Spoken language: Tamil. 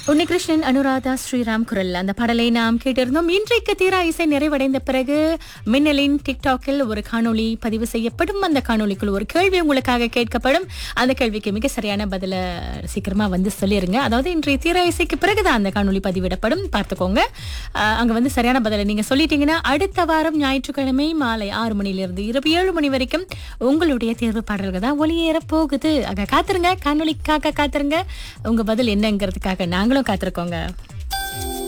உன்னிகிருஷ்ணன் அனுராதா ஸ்ரீராம் குரல் அந்த பாடலை நாம் கேட்டிருந்தோம் இன்றைக்கு தீரா இசை நிறைவடைந்த பிறகு மின்னலின் டிக்டாக்கில் ஒரு காணொளி பதிவு செய்யப்படும் அந்த காணொளிக்குள் ஒரு கேள்வி உங்களுக்காக கேட்கப்படும் அந்த கேள்விக்கு மிக சரியான பதில சீக்கிரமா வந்து சொல்லிருங்க அதாவது இன்றைய தீரா இசைக்கு பிறகுதான் அந்த காணொளி பதிவிடப்படும் பார்த்துக்கோங்க அஹ், அங்க வந்து சரியான பதிலை நீங்க சொல்லிட்டீங்கன்னா அடுத்த வாரம் ஞாயிற்றுக்கிழமை மாலை ஆறு மணிலிருந்து இரவு ஏழு மணி வரைக்கும் உங்களுடைய தேர்வு பாடல்கள் தான் ஒளியேற போகுது அங்க காத்துருங்க காணொளிக்காக காத்துருங்க உங்க பதில் என்னங்கிறதுக்காக நாங்களும் காத்திருக்கோங்க